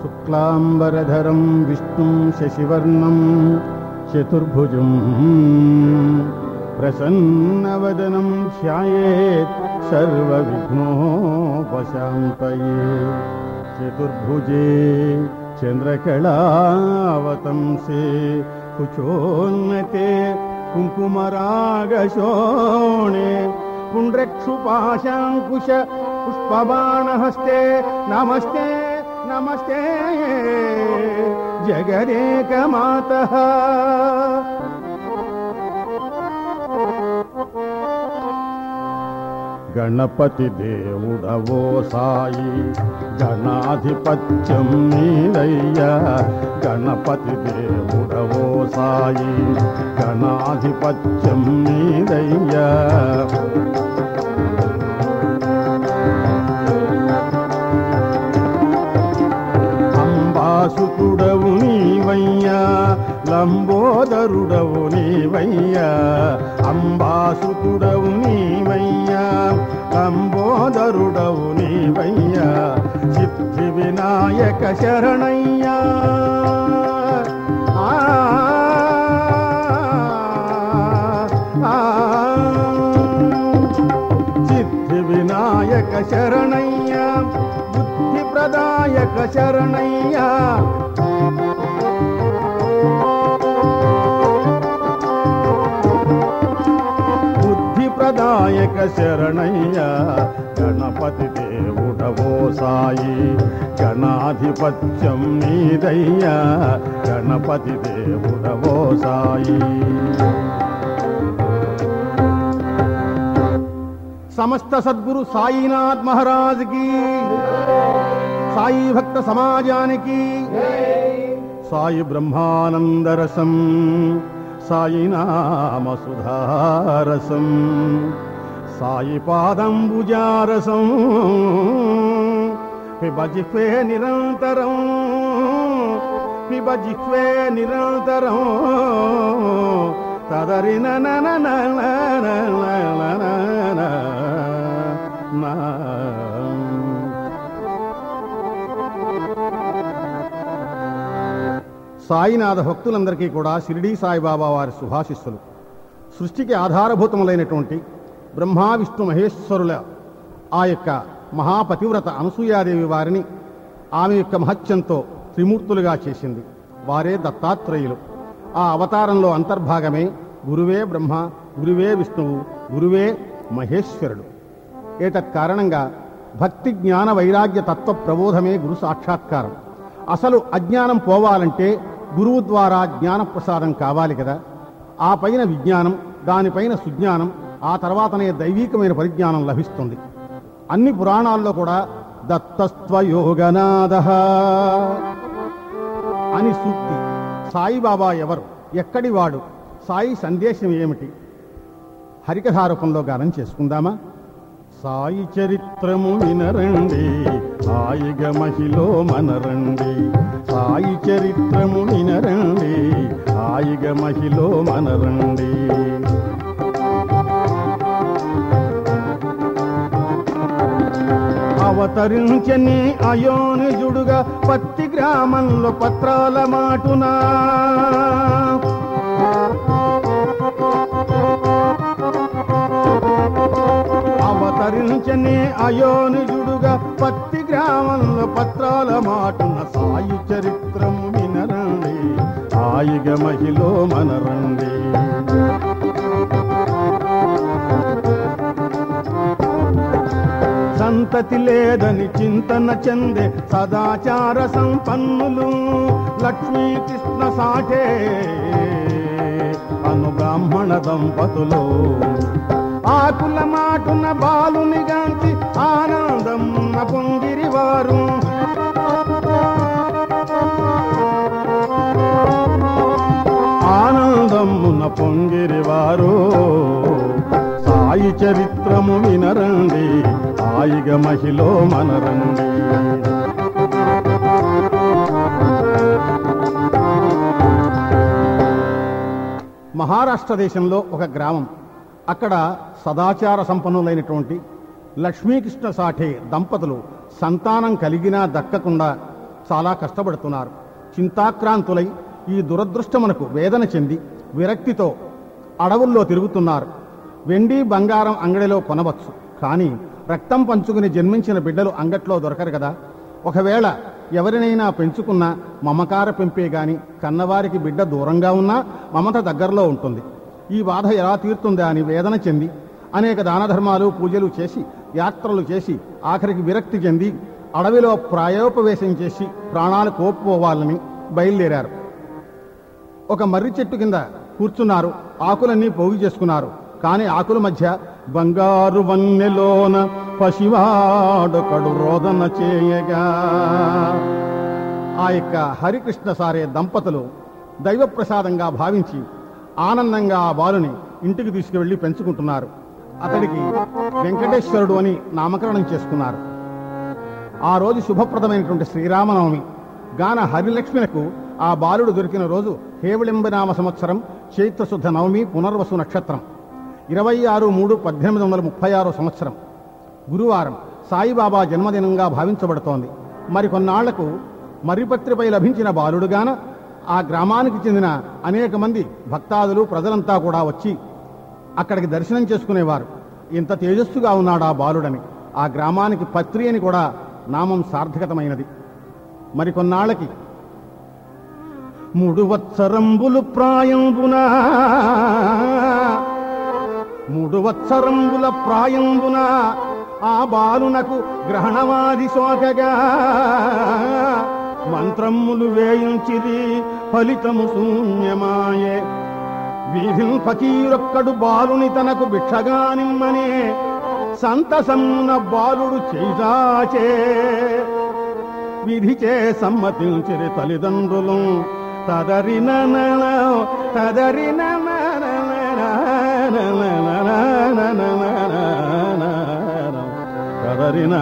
శుక్లాంబరధరం విష్ణుం శశివర్ణం చతుర్భుజం ప్రసన్నవదనం ధ్యాయేత్ సర్వవిఘ్నోపశాంతయే చతుర్భుజే చంద్రకళావతంసే కుచోన్నతే కుంకుమరాగశోణే పుండ్రక్షుపాశాంకుశ పుష్పబాణహస్తే నమస్తే నమస్తే జగదేకమాత గణపతి దేవుడవో సాయి గణాధిపత్యం నీదయ్యా గణపతి దేవుడవో సాయి గణాధిపత్యం నీదయ్యా అంబాసుకుడవు నీవయ్యా లంబోదరుడవు నీవయ్యా అంబాసుకుడవు నీవయ్యా లంబోదరుడవు నీవయ్యా సిద్ధి వినాయక శరణయ్యా ఆ, ఆ, సిద్ధి వినాయక శరణయ్య బుద్ధి ప్రదాయక శరణయ్య బుద్ధి ప్రదాయక శరణయ్య గణపతి దేవుడవో సాయి గణాధిపత్యం నీదయ్యా గణపతి దేవుడవో సాయి సమస్త సద్గురు సాయినాథ్ మహారాజ్ కి సాయి భక్త సమాజానికి సాయి బ్రహ్మానందరసం సాయి నామ సుధారసం సాయి పాదంబుజారసం పిబజిహ్వే నిరంతరం పిబజిహ్వే నిరంతరం తదరిన సాయినాథ భక్తులందరికీ కూడా షిరిడీ సాయిబాబా వారి శుభాశిస్సులు సృష్టికి ఆధారభూతములైనటువంటి బ్రహ్మా విష్ణు మహేశ్వరుల ఆ యొక్క మహాపతివ్రత అనసూయాదేవి వారిని ఆమె యొక్క మహత్యంతో త్రిమూర్తులుగా చేసింది వారే దత్తాత్రేయులు ఆ అవతారంలో అంతర్భాగమే గురువే బ్రహ్మ గురువే విష్ణువు గురువే మహేశ్వరుడు ఏతత్ కారణంగా భక్తి జ్ఞాన వైరాగ్య తత్వ ప్రబోధమే గురు సాక్షాత్కారం అసలు అజ్ఞానం పోవాలంటే గురువు ద్వారా జ్ఞాన ప్రసాదం కావాలి కదా ఆ పైన విజ్ఞానం దానిపైన సుజ్ఞానం ఆ తర్వాతనే దైవీకమైన పరిజ్ఞానం లభిస్తుంది అన్ని పురాణాల్లో కూడా దత్తస్త్వయోగనాథ అని సూక్తి సాయిబాబా ఎవరు ఎక్కడివాడు సాయి సందేశం ఏమిటి హరికథారూపంలో గానం చేసుకుందామా సాయి చరిత్రము వినరండి హాయిగ మహిలో మనరండి సాయి చరిత్రము వినరండి హాయిగ మహిలో మనరండి అవతరించని అయోనిజుడుగా పత్తి గ్రామంలో పత్రాల మాటునా అవతరించని అయోనిజుడుగా పత్తి గ్రామంలో పత్రాల మాటున సాయి చరిత్రము వినరండి హాయిగ మహిలో మనరండి సంతతి లేదని చింతన చెందే సదాచార సంపన్నులు లక్ష్మీకృష్ణ సాఠే అను బ్రాహ్మణ దంపతులు ఆకుల మాటున బాలుని గాంచి ఆనందం పొంగిరివారు ఆనందమున పొంగిరివారు సాయి చరిత్రము వినరండి హాయిగ మహిలో మనరండి మహారాష్ట్ర దేశంలో ఒక గ్రామం అక్కడ సదాచార సంపన్నులైనటువంటి లక్ష్మీకృష్ణ సాఠే దంపతులు సంతానం కలిగినా దక్కకుండా చాలా కష్టపడుతున్నారు చింతాక్రాంతులై ఈ దురదృష్టమునకు వేదన చెంది విరక్తితో అడవుల్లో తిరుగుతున్నారు వెండి బంగారం అంగడిలో కొనవచ్చు కానీ రక్తం పంచుకుని జన్మించిన బిడ్డలు అంగట్లో దొరకరు కదా ఒకవేళ ఎవరినైనా పెంచుకున్నా మమకార పెంపే గాని కన్నవారికి బిడ్డ దూరంగా ఉన్నా మమత దగ్గరలో ఉంటుంది ఈ బాధ ఎలా తీరుతుందా అని వేదన చెంది అనేక దానధర్మాలు పూజలు చేసి యాత్రలు చేసి ఆఖరికి విరక్తి చెంది అడవిలో ప్రాయోపవేశం చేసి ప్రాణాలు కోల్పోవాలని బయలుదేరారు ఒక మర్రి చెట్టు కింద కూర్చున్నారు ఆకులన్నీ పోగు చేసుకున్నారు కానీ ఆకుల మధ్య బంగారు వన్నెలోన పశివాడొకడు రోదన చేయగా ఆ యొక్క హరికృష్ణ సారే దంపతులు దైవప్రసాదంగా భావించి ఆనందంగా ఆ బాలుని ఇంటికి తీసుకువెళ్లి పెంచుకుంటున్నారు అతడికి వెంకటేశ్వరుడు అని నామకరణం చేసుకున్నారు ఆ రోజు శుభప్రదమైనటువంటి శ్రీరామనవమి గాన హరిలక్ష్మిలకు ఆ బాలుడు దొరికిన రోజు హేవళింబనామ సంవత్సరం చైత్రశుద్ధ నవమి పునర్వసు నక్షత్రం ఇరవై ఆరు మూడు పద్దెనిమిది వందల ముప్పై ఆరో సంవత్సరం గురువారం సాయిబాబా జన్మదినంగా భావించబడుతోంది మరి కొన్నాళ్లకు మర్రిపత్రిపై లభించిన బాలుడుగాన ఆ గ్రామానికి చెందిన అనేక మంది భక్తాదులు ప్రజలంతా కూడా వచ్చి అక్కడికి దర్శనం చేసుకునేవారు ఇంత తేజస్సుగా ఉన్నాడు ఆ బాలుడని ఆ గ్రామానికి పత్రి అని కూడా నామం సార్థకతమైనది మరి కొన్నాళ్ళకి మూడు వత్సరంబులు ప్రాయంబున మూడు వత్సరంబుల ప్రాయంబున ఆ బాలునకు గ్రహణవాది సోకగా మంత్రములు వేయించిది ఫలితము శూన్యమాయే వీధిల్ ఫకీరొక్కడు బాలుని తనకు భిక్షగానిమ్మనే సంతసమున బాలుడు చేజాచే విధిచే సమ్మతించిరి తల్లిదండ్రులు తదరిన తదరిన తదరిన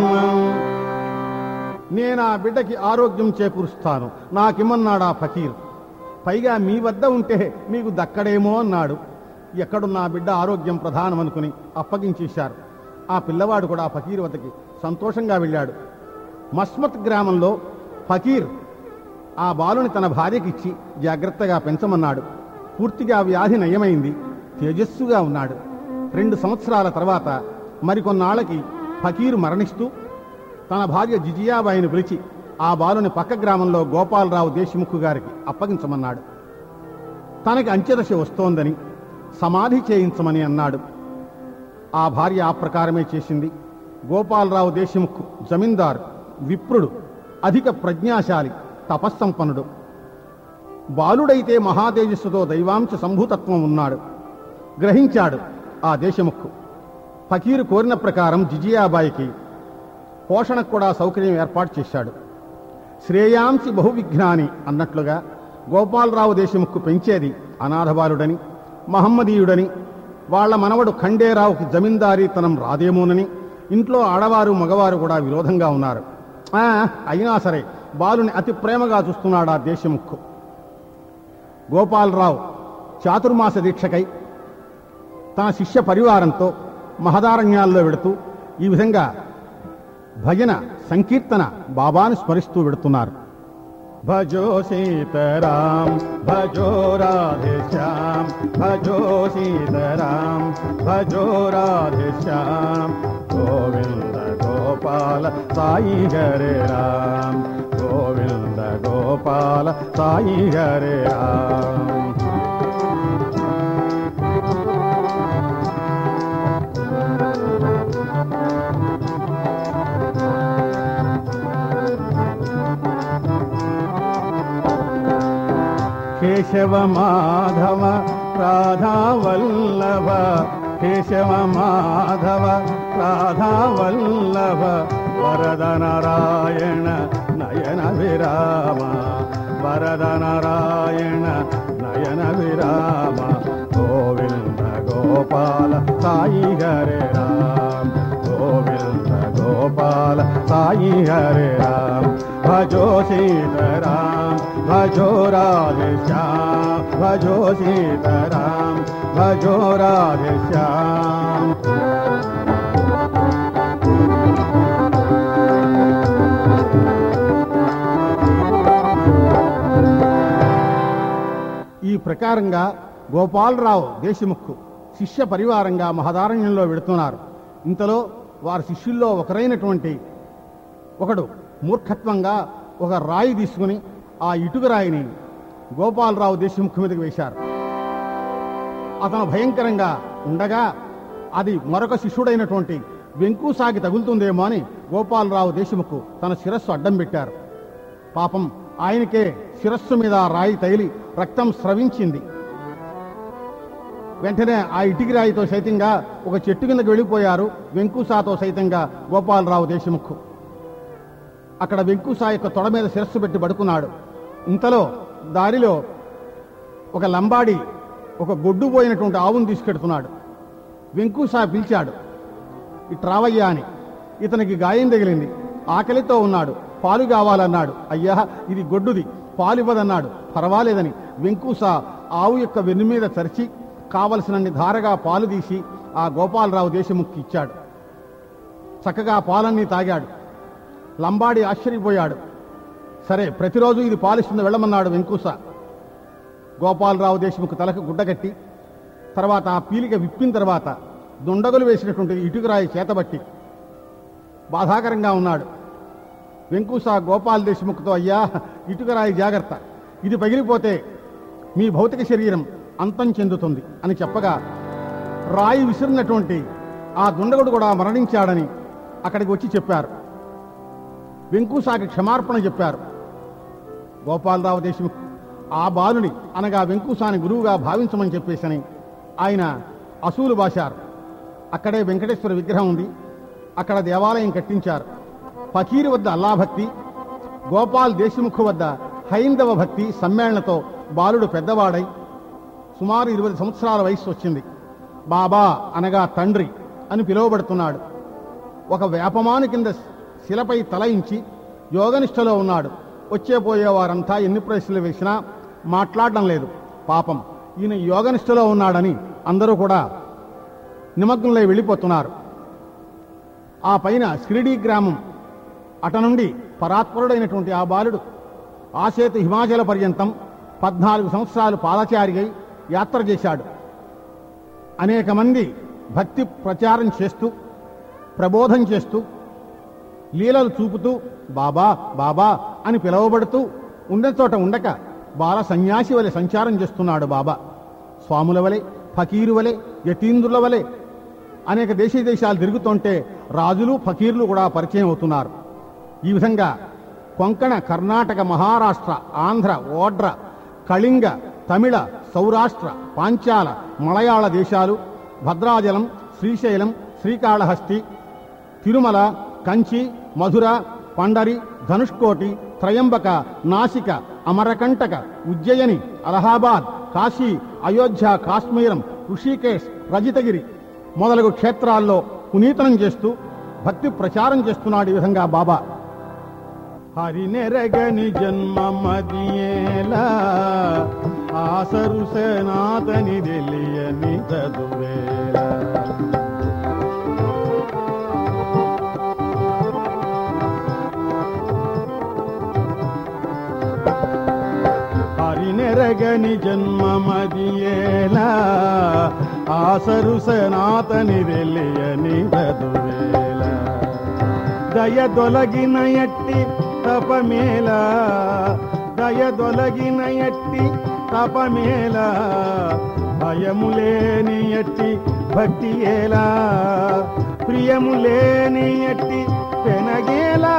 నేను ఆ బిడ్డకి ఆరోగ్యం చేకూరుస్తాను నాకిమ్మన్నాడా ఫకీర్ పైగా మీ వద్ద ఉంటే మీకు దక్కడేమో అన్నాడు ఎక్కడున్న ఆ బిడ్డ ఆరోగ్యం ప్రధానం అనుకుని అప్పగించేశారు ఆ పిల్లవాడు కూడా ఆ ఫకీర్ వద్దకి సంతోషంగా వెళ్ళాడు మస్మత్ గ్రామంలో ఫకీర్ ఆ బాలుని తన భార్యకిచ్చి జాగ్రత్తగా పెంచమన్నాడు పూర్తిగా వ్యాధి నయమైంది తేజస్సుగా ఉన్నాడు రెండు సంవత్సరాల తర్వాత మరికొన్నాళ్ళకి ఫకీరు మరణిస్తూ తన భార్య జిజియాబాయిని పిలిచి ఆ బాలుని పక్క గ్రామంలో గోపాలరావు దేశముఖు గారికి అప్పగించమన్నాడు తనకి అంచెదశ వస్తోందని సమాధి చేయించమని అన్నాడు ఆ భార్య ఆ ప్రకారమే చేసింది గోపాలరావు దేశముఖు జమీందారు విప్రుడు అధిక ప్రజ్ఞాశాలి తపస్సంపన్నుడు బాలుడైతే మహాతేజస్సుతో దైవాంశ సంభూతత్వం ఉన్నాడు గ్రహించాడు ఆ దేశముఖు ఫకీరు కోరిన ప్రకారం జిజియాబాయికి పోషణకు కూడా సౌకర్యం ఏర్పాటు చేశాడు శ్రేయాంసి బహువిఘ్నాని అన్నట్లుగా గోపాలరావు దేశముఖు పెంచేది అనాథబాలుడని మహమ్మదీయుడని వాళ్ళ మనవడు ఖండేరావుకి జమీందారీతనం రాదేమోనని ఇంట్లో ఆడవారు మగవారు కూడా విరోధంగా ఉన్నారు ఆ, అయినా సరే బాలుని అతి ప్రేమగా చూస్తున్నాడు ఆ దేశముఖు గోపాలరావు చాతుర్మాస దీక్షకై తన శిష్య పరివారంతో మహదారణ్యాల్లో వెడుతూ ఈ విధంగా భజన సంకీర్తన బాబాను స్మరిస్తూ వెడుతున్నారు భజో సీతరాం భజో రాధేశ్యాం భజో సీతరాం భజో రాధేశ్యాం గోవింద గోపాల సాయి హరే రామ్ గోవింద గోపాల సాయి హరే రామ్ కేశవ మాధవ రాధావల్లభ కేశవ మాధవ రాధావల్లభ వరద నారాయణ నయన విరామ వరద నారాయణ నయన విరామ గోవింద గోపాల సాయి హరే రామ్ గోవింద గోపాల సాయి హరే రామ్ భజో సీతారాం భజో రాధేశ్యాం భజో సీతారాం భజో రాధేశ్యాం ప్రకారంగా గోపాలరావు దేశముఖు శిష్య పరివారంగా మహదారణ్యంలో వెడుతున్నారు ఇంతలో వారి శిష్యుల్లో ఒకరైనటువంటి ఒకడు మూర్ఖత్వంగా ఒక రాయి తీసుకుని ఆ ఇటుక రాయిని గోపాలరావు దేశముఖి మీదకి వేశారు అతను భయంకరంగా ఉండగా అది మరొక శిష్యుడైనటువంటి వెంకూసాకి తగులుతుందేమో అని గోపాలరావు దేశముఖు తన శిరస్సు అడ్డం పెట్టారు పాపం ఆయనకే శిరస్సు మీద ఆ రాయి తగిలి రక్తం స్రవించింది వెంటనే ఆ ఇటికి రాయితో సైతంగా ఒక చెట్టు కిందకి వెళ్ళిపోయారు వెంకుసాతో సైతంగా గోపాలరావు దేశముఖు అక్కడ వెంకుసా యొక్క తొడ మీద శిరస్సు పెట్టి పడుకున్నాడు ఇంతలో దారిలో ఒక లంబాడి ఒక గొడ్డు పోయినటువంటి ఆవును తీసుకెడుతున్నాడు వెంకుసా పిలిచాడు ఇట్రావయ్యా అని ఇతనికి గాయం తగిలింది ఆకలితో ఉన్నాడు పాలు కావాలన్నాడు అయ్యా ఇది గొడ్డుది పాలు ఇవ్వదన్నాడు పర్వాలేదని వెంకూస ఆవు యొక్క వెన్ను మీద చరిచి కావలసినన్ని ధారగా పాలు తీసి ఆ గోపాలరావు దేశముఖి ఇచ్చాడు చక్కగా ఆ పాలన్నీ తాగాడు లంబాడి ఆశ్చర్యపోయాడు సరే ప్రతిరోజు ఇది పాలిస్తుంది వెళ్ళమన్నాడు వెంకూస గోపాలరావు దేశముఖ్ తలకు గుడ్డగట్టి తర్వాత ఆ పీలిక విప్పిన తర్వాత దుండగులు వేసినటువంటి ఇటుకరాయి చేతబట్టి బాధాకరంగా ఉన్నాడు వెంకూస గోపాల్ దేశముఖ్తో అయ్యా ఇటుకరాయి జాగ్రత్త ఇది పగిలిపోతే మీ భౌతిక శరీరం అంతం చెందుతుంది అని చెప్పగా రాయి విసిరినటువంటి ఆ దుండగుడు కూడా మరణించాడని అక్కడికి వచ్చి చెప్పారు వెంకూసాకి క్షమార్పణ చెప్పారు గోపాలరావు దేశముఖ్ ఆ బాలుని అనగా వెంకూసాని గురువుగా భావించమని చెప్పేసని ఆయన అసూలు బాశారు అక్కడే వెంకటేశ్వర విగ్రహం ఉంది అక్కడ దేవాలయం కట్టించారు ఫకీరు వద్ద అల్లాభక్తి గోపాల్ దేశముఖు వద్ద హైందవ భక్తి సమ్మేళనతో బాలుడు పెద్దవాడై సుమారు ఇరవై సంవత్సరాల వయస్సు వచ్చింది బాబా అనగా తండ్రి అని పిలువబడుతున్నాడు ఒక వేపమాను కింద శిలపై తలయించి యోగనిష్టలో ఉన్నాడు వచ్చే పోయే వారంతా ఎన్ని ప్రశ్నలు వేసినా మాట్లాడడం లేదు పాపం ఈయన యోగనిష్టలో ఉన్నాడని అందరూ కూడా నిమగ్నంలో వెళ్ళిపోతున్నారు ఆ పైన షిరిడీ గ్రామం అట నుండి పరాత్పరుడైనటువంటి ఆ బాలుడు ఆసేతు హిమాచల పర్యంతం పద్నాలుగు సంవత్సరాలు పాదచారిగై యాత్ర చేశాడు అనేక మంది భక్తి ప్రచారం చేస్తూ ప్రబోధం చేస్తూ లీలలు చూపుతూ బాబా బాబా అని పిలువబడుతూ ఉండే చోట ఉండక బాల సన్యాసి వలె సంచారం చేస్తున్నాడు బాబా స్వాముల వలె ఫకీరు వలె యతీంద్రుల వలె అనేక దేశ దేశాలు తిరుగుతుంటే రాజులు ఫకీర్లు కూడా పరిచయం అవుతున్నారు ఈ విధంగా కొంకణ కర్ణాటక మహారాష్ట్ర ఆంధ్ర ఓడ్ర కళింగ తమిళ సౌరాష్ట్ర పాంచాల మలయాళ దేశాలు భద్రాచలం శ్రీశైలం శ్రీకాళహస్తి తిరుమల కంచి మధుర పండరి ధనుష్కోటి త్రయంబక నాసిక అమరకంటక ఉజ్జయిని అలహాబాద్ కాశీ అయోధ్య కాశ్మీరం ఋషికేశ్ రజితగిరి మొదలగు క్షేత్రాల్లో పునీతనం చేస్తూ భక్తి ప్రచారం చేస్తున్నాడు ఈ విధంగా బాబా హరినెరగని జన్మ మదియేలా ఆసరు సనాతని తెలియని చదువేళ హరినెరగని జన్మ మదియేలా ఆసరు సనాతని తెలియని చదువేళ దయదొలగిన ఎట్టి తపమేల దయదొలగిన ఎట్టి తపమేల భయము లేని ఎట్టి భక్తి ఏలా ప్రియము లేని ఎట్టి పెనగేలా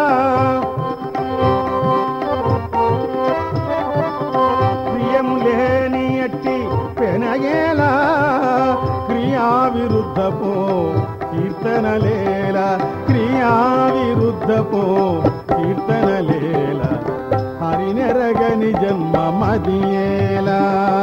ప్రియము లేని ఎట్టి పెనగేలా క్రియా విరుద్ధపో కీర్తనలేల క్రియా విరుద్ధపో కీర్తనలేల హరినెరగని జన్మ మదియేలా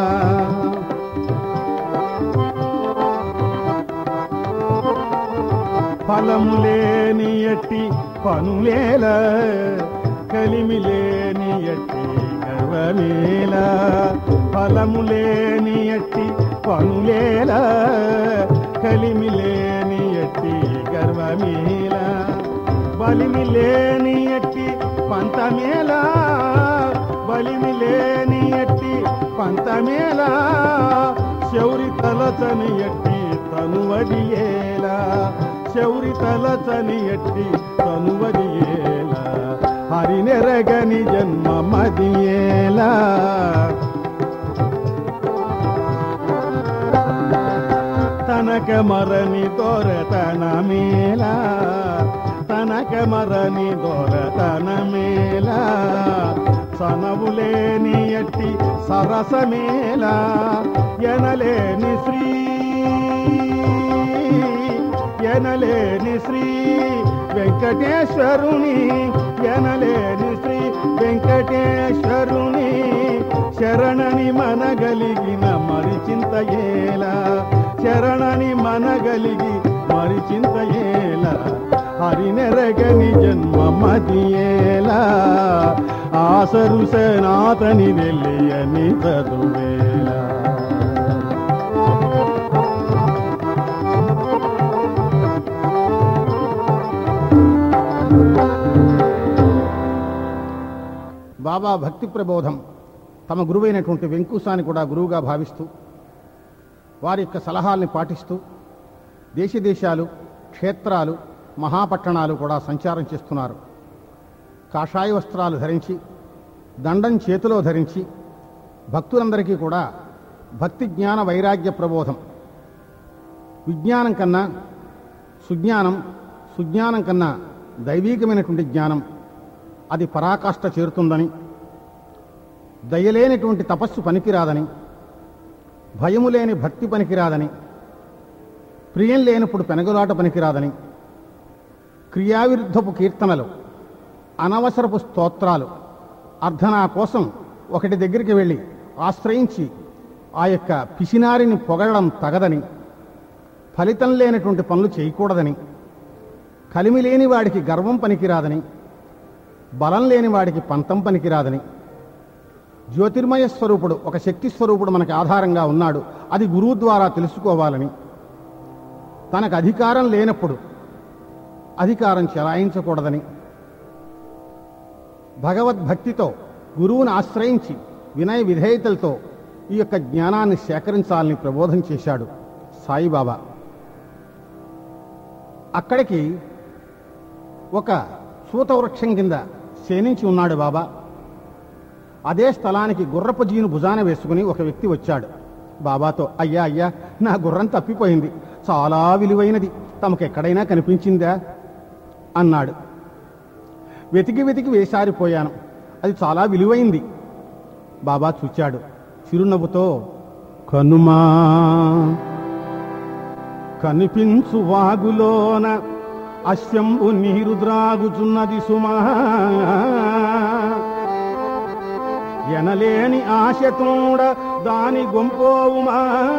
ఫలము లేని ఎట్టి పనులేల కలిమి లేని ఎట్టి గర్వమేల ఫలము లేని ఎట్టి పనులేల కలిమి లేని ఎట్టి గర్వమేల బలిమి లేని ఎట్టి పంతమేల బలిమి లేని ఎట్టి పంతమేలా శౌరి తలచని ఎట్టి తనువడియేలా శౌరి తలచని ఎట్టి తనువడియేలా హరినెరగని జన్మ మదియేలా తనక మరని దొరతన మేలా తనక మరని దొరతన మేలా సనవులేని ఎట్టి సరసమేలా ఎనలేని శ్రీ ఎనలేని శ్రీ వెంకటేశ్వరుని ఎనలేని శ్రీ వెంకటేశ్వరుని శరణని మనగలిగిన మరిచింత ఏలా శరణని మనగలిగి మరిచింత ఏలా హరినెరగని జన్మ మదియేలా ఆసరు సనాతని వెళ్ళని చదువేలా బాబా భక్తి ప్రబోధం తమ గురువైనటువంటి వెంకుసాని కూడా గురువుగా భావిస్తూ వారి యొక్క సలహాల్ని పాటిస్తూ దేశ దేశాలు క్షేత్రాలు మహాపట్టణాలు కూడా సంచారం చేస్తున్నారు కాషాయ వస్త్రాలు ధరించి దండం చేతిలో ధరించి భక్తులందరికీ కూడా భక్తి జ్ఞాన వైరాగ్య ప్రబోధం విజ్ఞానం కన్నా సుజ్ఞానం సుజ్ఞానం కన్నా దైవీకమైనటువంటి జ్ఞానం అది పరాకాష్ట చేరుతుందని దయలేనటువంటి తపస్సు పనికిరాదని భయము లేని భక్తి పనికిరాదని ప్రియం లేనప్పుడు పెనగులాట పనికిరాదని క్రియావిరుద్ధపు కీర్తనలు అనవసరపు స్తోత్రాలు అర్ధనా కోసం ఒకటి దగ్గరికి వెళ్ళి ఆశ్రయించి ఆ యొక్క పిసినారిని పొగడడం తగదని ఫలితం లేనటువంటి పనులు చేయకూడదని కలిమి లేని వాడికి గర్వం పనికిరాదని బలం లేని వాడికి పంతం పనికిరాదని జ్యోతిర్మయ స్వరూపుడు ఒక శక్తి స్వరూపుడు మనకు ఆధారంగా ఉన్నాడు అది గురువు ద్వారా తెలుసుకోవాలని తనకు అధికారం లేనప్పుడు అధికారం చెలాయించకూడదని భగవద్భక్తితో గురువుని ఆశ్రయించి వినయ విధేయతలతో ఈ యొక్క జ్ఞానాన్ని సేకరించాలని ప్రబోధం చేశాడు సాయిబాబా అక్కడికి ఒక సూతవృక్షం కింద శయనించి ఉన్నాడు బాబా అదే స్థలానికి గుర్రపు జీను భుజాన వేసుకుని ఒక వ్యక్తి వచ్చాడు బాబాతో అయ్యా అయ్యా నా గుర్రం తప్పిపోయింది చాలా విలువైనది తమకు ఎక్కడైనా కనిపించిందా అన్నాడు వెతికి వెతికి వేసారిపోయాను అది చాలా విలువైంది బాబా చూచాడు చిరునవ్వుతో కనుమా కనిపించు వాగులోన అశ్యంబు నీరు ద్రాగుచున్నది సుమా ఎనలేని ఆశతోడ దాని గొంపోవుమా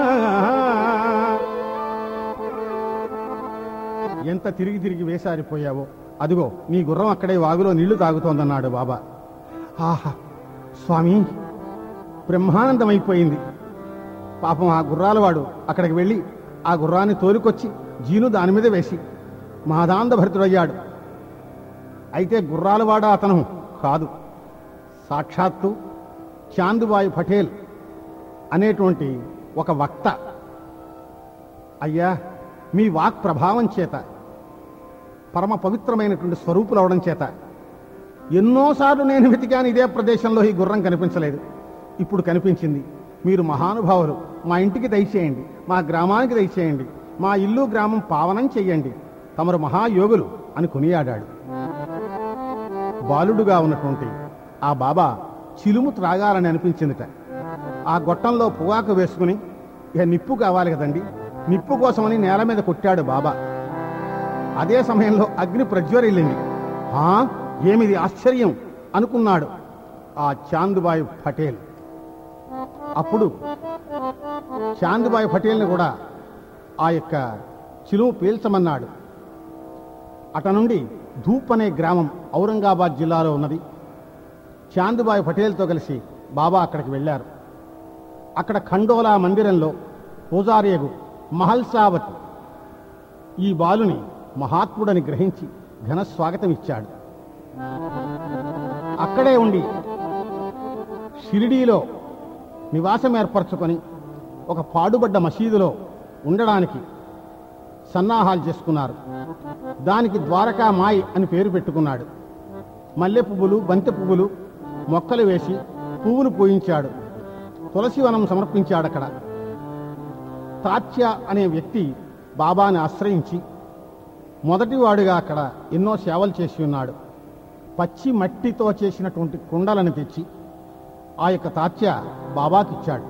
ఎంత తిరిగి తిరిగి వేసారిపోయావో అదిగో నీ గుర్రం అక్కడే వాగులో నీళ్లు తాగుతోందన్నాడు బాబా ఆహా స్వామి బ్రహ్మానందమైపోయింది పాపం ఆ గుర్రాలవాడు అక్కడికి వెళ్ళి ఆ గుర్రాన్ని తోలుకొచ్చి జీను దాని మీద వేసి మహదాంధభరితుడయ్యాడు అయితే గుర్రాలవాడ అతను కాదు సాక్షాత్తు చాందుబాయి పటేల్ అనేటువంటి ఒక వక్త అయ్యా మీ వాక్ ప్రభావం చేత పరమ పవిత్రమైనటువంటి స్వరూపులు అవడం చేత ఎన్నోసార్లు నేను వెతికాను ఇదే ప్రదేశంలో ఈ గుర్రం కనిపించలేదు ఇప్పుడు కనిపించింది మీరు మహానుభావులు మా ఇంటికి దయచేయండి మా గ్రామానికి దయచేయండి మా ఇల్లు గ్రామం పావనం చెయ్యండి తమరు మహాయోగులు అని కొనియాడాడు బాలుడుగా ఉన్నటువంటి ఆ బాబా చిలుము త్రాగాలని అనిపించిందిట ఆ గొట్టంలో పొగాకు వేసుకుని ఇక నిప్పు కావాలి కదండి నిప్పు కోసమని నేల మీద కొట్టాడు బాబా అదే సమయంలో అగ్ని ప్రజ్వరిల్లింది ఆ ఏమిది ఆశ్చర్యం అనుకున్నాడు ఆ చాందుబాయ్ పటేల్ అప్పుడు చాందుబాయ్ పటేల్ని కూడా ఆ యొక్క చిలుము పీల్చమన్నాడు అట నుండి ధూప్ అనే గ్రామం ఔరంగాబాద్ జిల్లాలో ఉన్నది చాందుబాయ్ పటేల్తో కలిసి బాబా అక్కడికి వెళ్ళారు అక్కడ ఖండోలా మందిరంలో పూజారియగు మహల్సావత్ ఈ బాలుని మహాత్ముడని గ్రహించి ఘన స్వాగతం ఇచ్చాడు అక్కడే ఉండి షిరిడీలో నివాసం ఏర్పరచుకొని ఒక పాడుబడ్డ మసీదులో ఉండడానికి సన్నాహాలు చేసుకున్నారు దానికి ద్వారకా మాయ్ అని పేరు పెట్టుకున్నాడు మల్లె పువ్వులు బంతి పువ్వులు మొక్కలు వేసి పువ్వులు పూయించాడు తులసి వనం సమర్పించాడు అక్కడ తాత్య అనే వ్యక్తి బాబాని ఆశ్రయించి మొదటివాడుగా అక్కడ ఎన్నో సేవలు చేసి ఉన్నాడు పచ్చి మట్టితో చేసినటువంటి కుండలను తెచ్చి ఆ యొక్క తాత్య బాబాకిచ్చాడు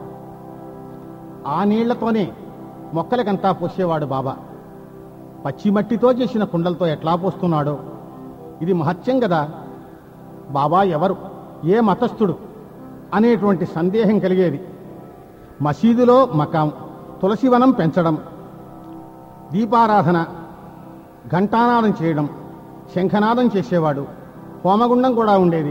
ఆ నీళ్లతోనే మొక్కలకంతా పోసేవాడు బాబా పచ్చి మట్టితో చేసిన కుండలతో ఎట్లా పోస్తున్నాడో ఇది మహత్యం కదా బాబా ఎవరు ఏ మతస్థుడు అనేటువంటి సందేహం కలిగేది మసీదులో మకాం తులసివనం పెంచడం దీపారాధన ఘంటానాదం చేయడం శంఖనాదం చేసేవాడు హోమగుండం కూడా ఉండేది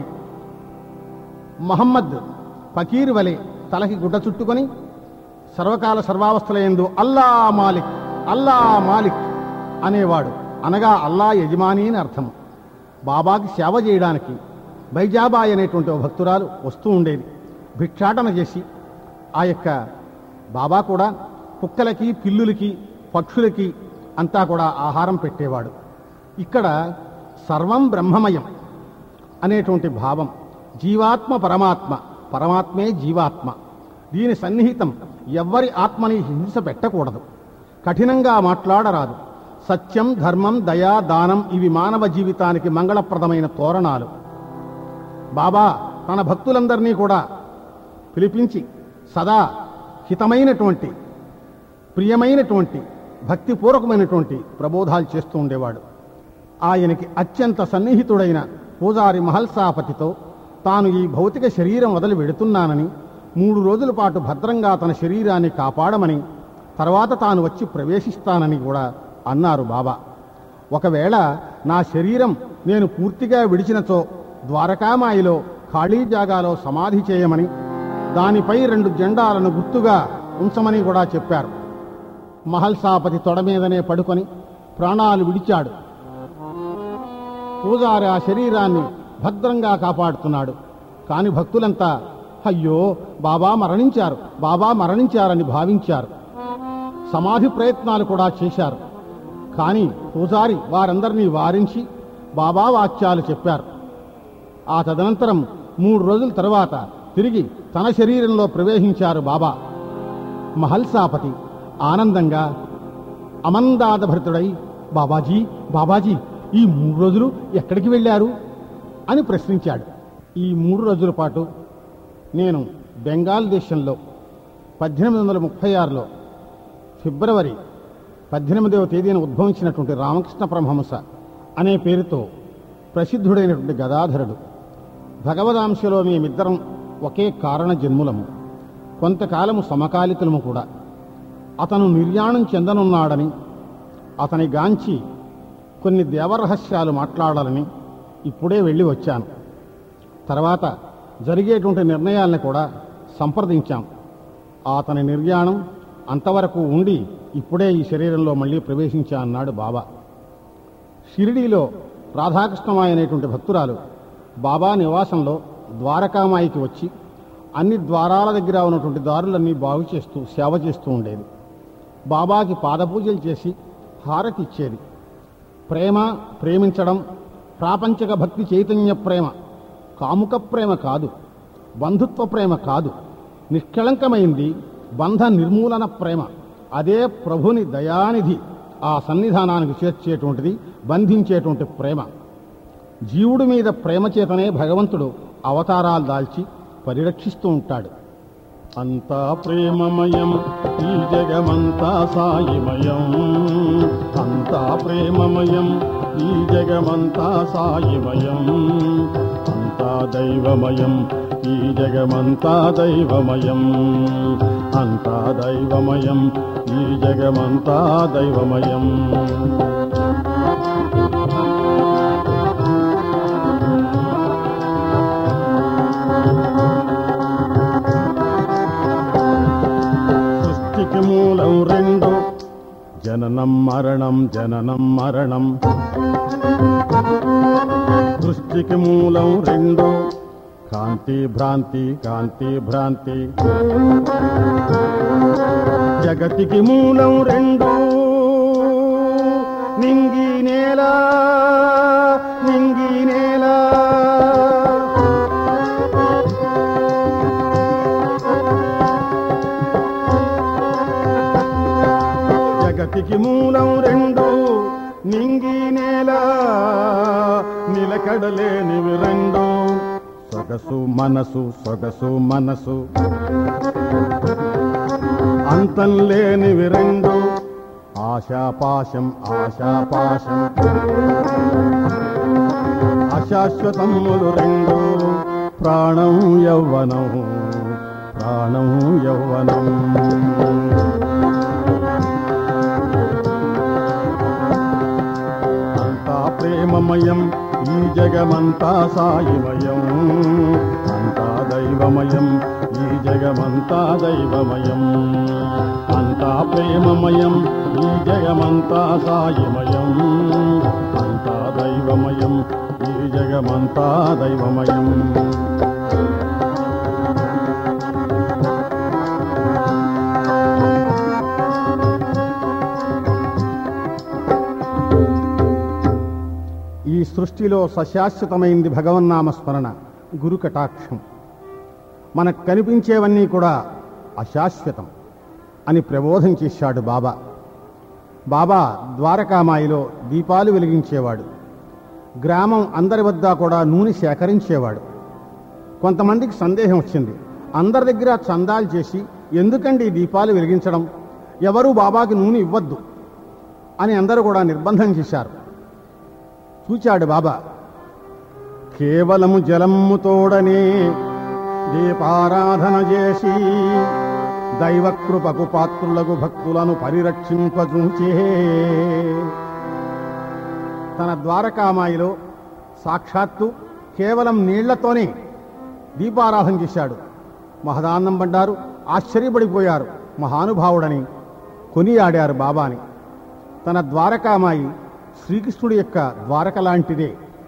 మహమ్మద్ ఫకీర్ వలె తలకి గుడ్డ చుట్టుకొని సర్వకాల సర్వావస్థలయందు అల్లా మాలిక్ అల్లా మాలిక్ అనేవాడు అనగా అల్లా యజమాని అని అర్థం బాబాకి సేవ చేయడానికి బైజాబాయ్ అనేటువంటి ఓ భక్తురాలు వస్తూ ఉండేది భిక్షాటన చేసి ఆ యొక్క బాబా కూడా కుక్కలకి పిల్లులకి పక్షులకి అంతా కూడా ఆహారం పెట్టేవాడు ఇక్కడ సర్వం బ్రహ్మమయం అనేటువంటి భావం జీవాత్మ పరమాత్మ పరమాత్మే జీవాత్మ దీని సన్నిహితం ఎవ్వరి ఆత్మని హింస పెట్టకూడదు కఠినంగా మాట్లాడరాదు సత్యం ధర్మం దయా దానం ఇవి మానవ జీవితానికి మంగళప్రదమైన తోరణాలు బాబా తన భక్తులందరినీ కూడా పిలిపించి సదా హితమైనటువంటి ప్రియమైనటువంటి భక్తిపూర్వకమైనటువంటి ప్రబోధాలు చేస్తూ ఉండేవాడు ఆయనకి అత్యంత సన్నిహితుడైన పూజారి మహల్సాపతితో తాను ఈ భౌతిక శరీరం వదిలి వెడుతున్నానని మూడు రోజుల పాటు భద్రంగా తన శరీరాన్ని కాపాడమని తర్వాత తాను వచ్చి ప్రవేశిస్తానని కూడా అన్నారు బాబా ఒకవేళ నా శరీరం నేను పూర్తిగా విడిచినచో ద్వారకామాయిలో ఖాళీ జాగాలో సమాధి చేయమని దానిపై రెండు జెండాలను గుర్తుగా ఉంచమని కూడా చెప్పారు మహల్సాపతి తొడ మీదనే పడుకొని ప్రాణాలు విడిచాడు పూజారి ఆ శరీరాన్ని భద్రంగా కాపాడుతున్నాడు కాని భక్తులంతా అయ్యో బాబా మరణించారు బాబా మరణించారని భావించారు సమాధి ప్రయత్నాలు కూడా చేశారు కానీ పూజారి వారందరినీ వారించి బాబా వాక్యాలు చెప్పారు ఆ తదనంతరం మూడు రోజుల తర్వాత తిరిగి తన శరీరంలో ప్రవేశించారు బాబా మహల్సాపతి ఆనందంగా అమందాదభరితుడై బాబాజీ బాబాజీ ఈ మూడు రోజులు ఎక్కడికి వెళ్ళారు అని ప్రశ్నించాడు ఈ మూడు రోజుల పాటు నేను బెంగాల్ దేశంలో పద్దెనిమిది వందల ముప్పై ఆరులో ఫిబ్రవరి పద్దెనిమిదవ తేదీన ఉద్భవించినటువంటి రామకృష్ణ పరమహంస అనే పేరుతో ప్రసిద్ధుడైనటువంటి గదాధరుడు భగవదాంశలో మేమిద్దరం ఒకే కారణ జన్ములము కొంతకాలము సమకాలికులము కూడా అతను నిర్యాణం చెందనున్నాడని అతని గాంచి కొన్ని దేవరహస్యాలు మాట్లాడాలని ఇప్పుడే వెళ్ళి వచ్చాను తర్వాత జరిగేటువంటి నిర్ణయాలను కూడా సంప్రదించాం అతని నిర్యాణం అంతవరకు ఉండి ఇప్పుడే ఈ శరీరంలో మళ్ళీ ప్రవేశించా అన్నాడు బాబా షిరిడీలో రాధాకృష్ణమాయ అనేటువంటి భక్తురాలు బాబా నివాసంలో ద్వారకామాయికి వచ్చి అన్ని ద్వారాల దగ్గర ఉన్నటువంటి దారులన్నీ బాగు చేస్తూ సేవ చేస్తూ ఉండేది బాబాకి పాదపూజలు చేసి హారతి ఇచ్చేది ప్రేమ ప్రేమించడం ప్రాపంచక భక్తి చైతన్య ప్రేమ కాముక ప్రేమ కాదు బంధుత్వ ప్రేమ కాదు నిష్కళంకమైంది బంధ నిర్మూలన ప్రేమ అదే ప్రభుని దయానిధి ఆ సన్నిధానానికి చేర్చేటువంటిది బంధించేటువంటి ప్రేమ జీవుడి మీద ప్రేమ చేతనే భగవంతుడు అవతారాలు దాల్చి పరిరక్షిస్తూ ఉంటాడు అంతా ప్రేమమయం ఈ జగమంతా సాయిమయం అంతా ప్రేమమయం ఈ జగమంతా సాయిమయం అంతా దైవమయం ఈ జగమంతా దైవమయం అంతా దైవమయం ఈ జగమంతా దైవమయం సృష్టికి మూలం రెండు జననం మరణం జననం మరణం సృష్టికి మూలం రెండు కాంతి భ్రాంతి కాంతి భ్రాంతి జగతికి మూలం రెండు నింగి నేల నింగి నేల జగతికి మూలం రెండు నింగి నేల నిలకడలేనివి రెండు సొగసు మనసు సొగసు మనసు అంతం లేనివి రెండు ఆశాపాశం ఆశాపాశం అశాశ్వతములు రెండు ప్రాణం యౌవనం ప్రాణం యౌవనం అంతా ప్రేమమయం ఈ జగమంతా సాయిమయం అంతా దైవమయం ఈ జగమంతా దైవమయం అంతా ప్రేమమయం ఈ జగమంతా సాయిమయం అంతా దైవమయం ఈ జగమంతా దైవమయం ఈ సృష్టిలో సశాశ్వతమైంది భగవన్నామ స్మరణ గురు కటాక్షం మనకు కనిపించేవన్నీ కూడా అశాశ్వతం అని ప్రబోధం చేశాడు బాబా బాబా ద్వారకామాయిలో దీపాలు వెలిగించేవాడు గ్రామం అందరి వద్ద కూడా నూనె సేకరించేవాడు కొంతమందికి సందేహం వచ్చింది అందరి దగ్గర చందాలు చేసి ఎందుకండి ఈ దీపాలు వెలిగించడం ఎవరూ బాబాకి నూనె ఇవ్వద్దు అని అందరూ కూడా నిర్బంధం చేశారు చూచాడు బాబా కేవలము జలము తోడనే దీపారాధన చేసి దైవకృపకు పాత్రులకు భక్తులను పరిరక్షింపచూచే తన ద్వారకామాయిలో సాక్షాత్తు కేవలం నీళ్లతోనే దీపారాధన చేశాడు మహదాన్నం పడ్డారు ఆశ్చర్యపడిపోయారు మహానుభావుడని కొనియాడారు బాబాని తన ద్వారకామాయి శ్రీకృష్ణుడి యొక్క ద్వారక లాంటిదే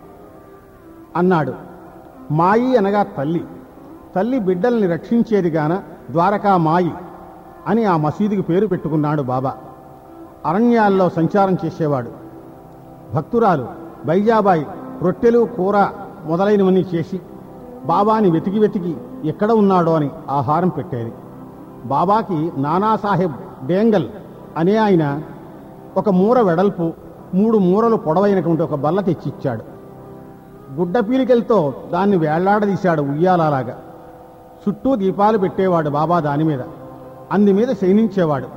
అన్నాడు మాయి అనగా తల్లి తల్లి బిడ్డల్ని రక్షించేది గాన ద్వారకా మాయి అని ఆ మసీదుకి పేరు పెట్టుకున్నాడు బాబా అరణ్యాల్లో సంచారం చేసేవాడు భక్తురాలు బైజాబాయి రొట్టెలు కూర మొదలైనవన్నీ చేసి బాబాని వెతికి వెతికి ఎక్కడ ఉన్నాడో అని ఆహారం పెట్టేది బాబాకి నానాసాహెబ్ డేంగల్ అనే ఆయన ఒక మూర వెడల్పు మూడు మూరలు పొడవైనటువంటి ఒక బల్ల తెచ్చిచ్చాడు గుడ్డ పీలికలతో దాన్ని వేళ్లాడదీశాడు ఉయ్యాలలాగా చుట్టూ దీపాలు పెట్టేవాడు బాబా దాని మీద అంది మీద శయనించేవాడు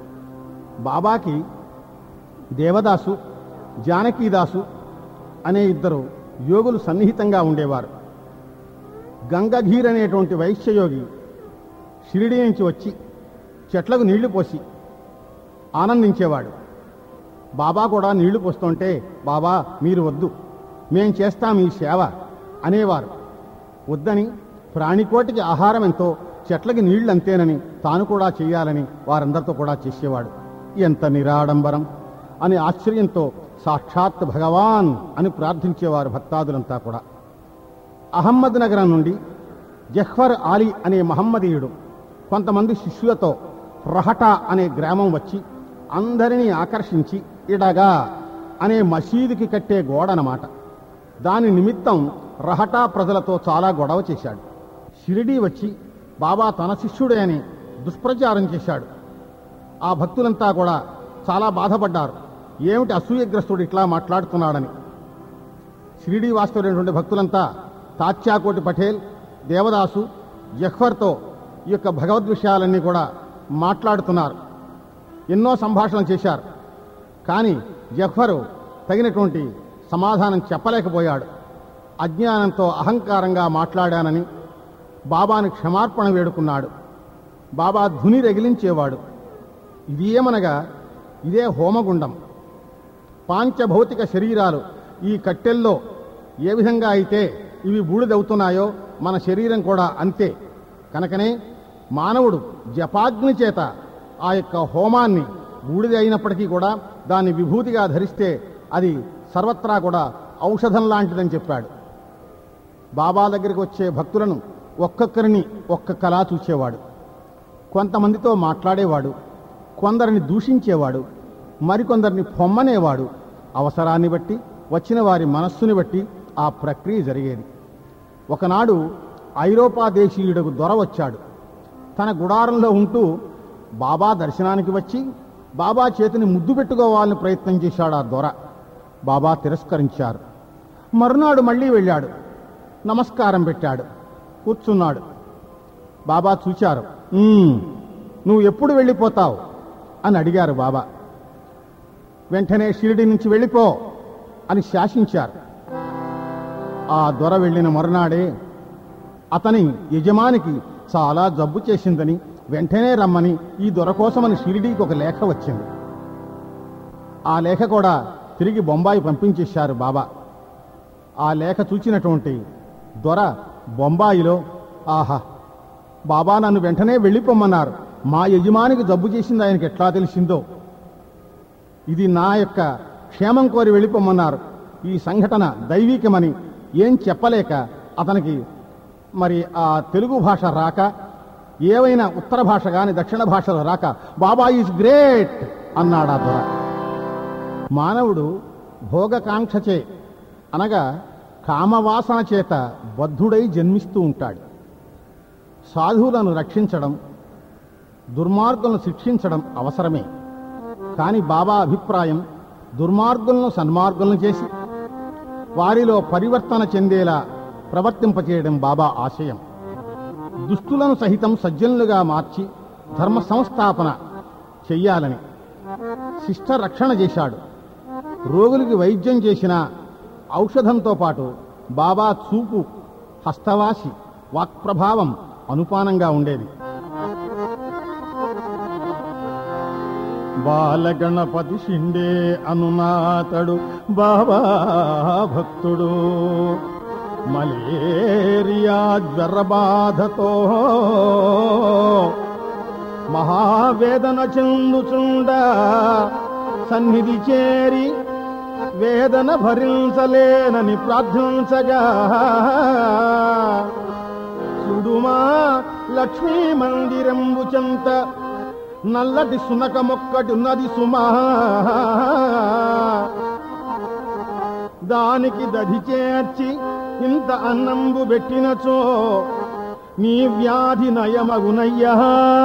బాబాకి దేవదాసు జానకీదాసు అనే ఇద్దరు యోగులు సన్నిహితంగా ఉండేవారు గంగధీర్ అనేటువంటి వైశ్యయోగి షిరిడి నుంచి వచ్చి చెట్లకు నీళ్లు పోసి ఆనందించేవాడు బాబా కూడా నీళ్లు పోస్తుంటే బాబా మీరు వద్దు మేం చేస్తాం ఈ సేవ అనేవారు వద్దని ప్రాణికోటికి ఆహారం ఎంతో చెట్లకి నీళ్లు అంతేనని తాను కూడా చేయాలని వారందరితో కూడా చేసేవాడు ఎంత నిరాడంబరం అని ఆశ్చర్యంతో సాక్షాత్ భగవాన్ అని ప్రార్థించేవారు భక్తాదులంతా కూడా అహమ్మద్ నగరం నుండి జహ్వర్ ఆలీ అనే మహమ్మదీయుడు కొంతమంది శిష్యులతో రహటా అనే గ్రామం వచ్చి అందరినీ ఆకర్షించి ఇడగా అనే మసీదుకి కట్టే గోడనమాట దాని నిమిత్తం రహటా ప్రజలతో చాలా గొడవ చేశాడు షిరిడీ వచ్చి బాబా తన శిష్యుడే అని దుష్ప్రచారం చేశాడు ఆ భక్తులంతా కూడా చాలా బాధపడ్డారు ఏమిటి అసూయగ్రస్తుడు ఇట్లా మాట్లాడుతున్నాడని షిరిడీ వాస్తవులైనటువంటి భక్తులంతా తాత్యాకోటి పటేల్ దేవదాసు జహ్వర్తో ఈ యొక్క భగవద్ విషయాలన్నీ కూడా మాట్లాడుతున్నారు ఎన్నో సంభాషణలు చేశారు కానీ జఫరు తగినటువంటి సమాధానం చెప్పలేకపోయాడు అజ్ఞానంతో అహంకారంగా మాట్లాడానని బాబాని క్షమార్పణ వేడుకున్నాడు బాబా ధుని రగిలించేవాడు ఇది ఏమనగా ఇదే హోమగుండం పాంచభౌతిక శరీరాలు ఈ కట్టెల్లో ఏ విధంగా అయితే ఇవి బూడిదవుతున్నాయో మన శరీరం కూడా అంతే కనుకనే మానవుడు జపాగ్ని చేత ఆ యొక్క హోమాన్ని బూడిద అయినప్పటికీ కూడా దాన్ని విభూతిగా ధరిస్తే అది సర్వత్రా కూడా ఔషధం లాంటిదని చెప్పాడు బాబా దగ్గరికి వచ్చే భక్తులను ఒక్కొక్కరిని ఒక్కొక్కలా చూచేవాడు కొంతమందితో మాట్లాడేవాడు కొందరిని దూషించేవాడు మరికొందరిని పొమ్మనేవాడు అవసరాన్ని బట్టి వచ్చిన వారి మనస్సుని బట్టి ఆ ప్రక్రియ జరిగేది ఒకనాడు ఐరోపా దేశీయుడకు దొర వచ్చాడు తన గుడారంలో ఉంటూ బాబా దర్శనానికి వచ్చి బాబా చేతిని ముద్దు పెట్టుకోవాలని ప్రయత్నం చేశాడు ఆ దొర బాబా తిరస్కరించారు మరునాడు మళ్ళీ వెళ్ళాడు నమస్కారం పెట్టాడు కూర్చున్నాడు బాబా చూచారు "ఉమ్, నువ్వు ఎప్పుడు వెళ్ళిపోతావు అని అడిగారు బాబా వెంటనే షిరిడి నుంచి వెళ్ళిపో అని శాసించారు ఆ దొర వెళ్ళిన మరునాడే అతని యజమానికి చాలా జబ్బు చేసిందని వెంటనే రమ్మని ఈ దొర కోసమని షిరిడీకి ఒక లేఖ వచ్చింది ఆ లేఖ కూడా తిరిగి బొంబాయి పంపించేశారు బాబా ఆ లేఖ చూచినటువంటి దొర బొంబాయిలో ఆహా బాబా నన్ను వెంటనే వెళ్ళిపోమ్మన్నారు మా యజమానికి జబ్బు చేసింది ఆయనకి ఎట్లా తెలిసిందో ఇది నా యొక్క క్షేమం కోరి వెళ్ళిపోమన్నారు ఈ సంఘటన దైవీకమని ఏం చెప్పలేక అతనికి మరి ఆ తెలుగు భాష రాక ఏవైనా ఉత్తర భాష గాని దక్షిణ భాషలో రాక బాబా ఈజ్ గ్రేట్ అన్నాడు ఆ దొర మానవుడు భోగకాంక్షచే అనగా కామవాసన చేత బద్ధుడై జన్మిస్తూ ఉంటాడు సాధువులను రక్షించడం దుర్మార్గులను శిక్షించడం అవసరమే కాని బాబా అభిప్రాయం దుర్మార్గులను సన్మార్గులను చేసి వారిలో పరివర్తన చెందేలా ప్రవర్తింపచేయడం బాబా ఆశయం దుష్టులను సహితం సజ్జనులుగా మార్చి ధర్మ సంస్థాపన చెయ్యాలని శిష్ట రక్షణ చేశాడు రోగులకి వైద్యం చేసిన ఔషధంతో పాటు బాబా చూపు హస్తవాసి వాక్ప్రభావం అనుపానంగా ఉండేది బాలగణపతి షిండే అనునాతడు బాబా భక్తుడు మలేరియా జ్వరబాధతో మహావేదన చెందుచుండ సన్నిధి చేరి వేదన భరించలేనని ప్రార్థించగా చూడుమా లక్ష్మీ మందిరంబు చెంత నల్లటి సునక మొక్కటున్నది సుమా దానికి దధి చేర్చి ఇంత అన్నంబు పెట్టినచో నీ వ్యాధి నయమగునయ్యా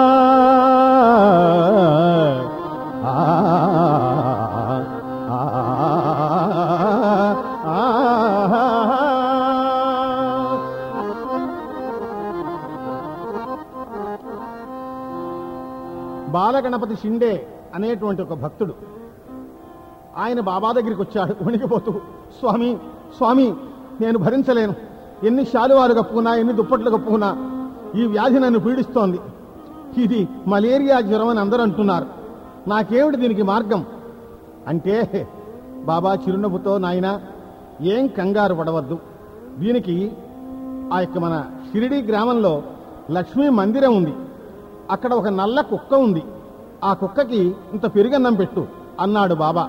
ఆ, ఆ, ఆ, ఆ. బాలగణపతి షిండే అనేటువంటి ఒక భక్తుడు ఆయన బాబా దగ్గరికి వచ్చాడు వణికిపోతూ స్వామి స్వామి నేను భరించలేను ఎన్ని శాలువాలు కప్పుకున్నా ఎన్ని దుప్పట్లు కప్పుకున్నా ఈ వ్యాధి నన్ను పీడిస్తోంది ఇది మలేరియా జ్వరం అని అందరూ అంటున్నారు నాకేమిటి దీనికి మార్గం అంటే బాబా చిరునవ్వుతో నాయన ఏం కంగారు పడవద్దు దీనికి ఆ యొక్క మన షిరిడి గ్రామంలో లక్ష్మీ మందిరం ఉంది అక్కడ ఒక నల్ల కుక్క ఉంది ఆ కుక్కకి ఇంత పెరుగన్నం పెట్టు అన్నాడు బాబా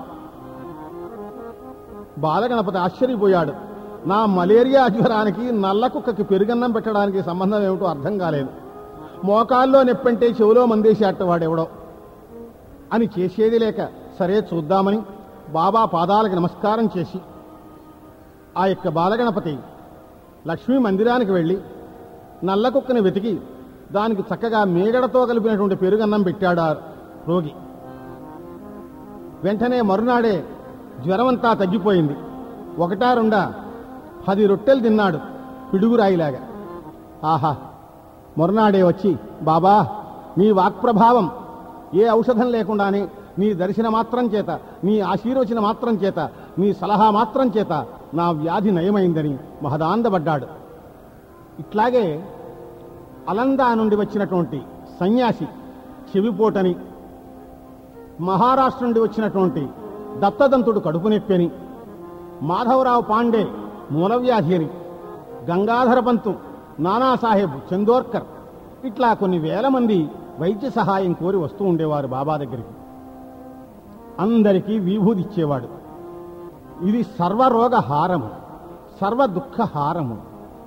బాలగణపతి ఆశ్చర్యపోయాడు నా మలేరియా జ్వరానికి నల్ల కుక్కకి పెరుగన్నం పెట్టడానికి సంబంధం ఏమిటో అర్థం కాలేదు మోకాల్లో నొప్పంటే చెవిలో మందేసేట వాడెవడో అని చేసేది లేక సరే చూద్దామని బాబా పాదాలకు నమస్కారం చేసి ఆ యొక్క బాలగణపతి లక్ష్మీ మందిరానికి వెళ్ళి నల్ల కుక్కని వెతికి దానికి చక్కగా మేగడతో కలిపినటువంటి పెరుగన్నం పెట్టాడు ఆ రోగి వెంటనే మరునాడే జ్వరమంతా తగ్గిపోయింది ఒకటా రెండా పది రొట్టెలు తిన్నాడు పిడుగురాయిలాగా ఆహా మరునాడే వచ్చి బాబా నీ వాక్ప్రభావం ఏ ఔషధం లేకుండానే నీ దర్శన మాత్రం చేత నీ ఆశీర్వచన మాత్రం చేత నీ సలహా మాత్రం చేత నా వ్యాధి నయమైందని మహదాందపడ్డాడు ఇట్లాగే అలందా నుండి వచ్చినటువంటి సన్యాసి చెవిపోటని మహారాష్ట్ర నుండి వచ్చినటువంటి దత్తదంతుడు కడుపు నొప్పని మాధవరావు పాండే మూలవ్యాధి అని గంగాధర పంతు నానాసాహెబ్ చందోర్కర్ ఇట్లా కొన్ని వేల మంది వైద్య సహాయం కోరి వస్తూ ఉండేవారు బాబా దగ్గరికి అందరికీ విభూది ఇచ్చేవాడు ఇది సర్వరోగ హారము సర్వ దుఃఖ హారము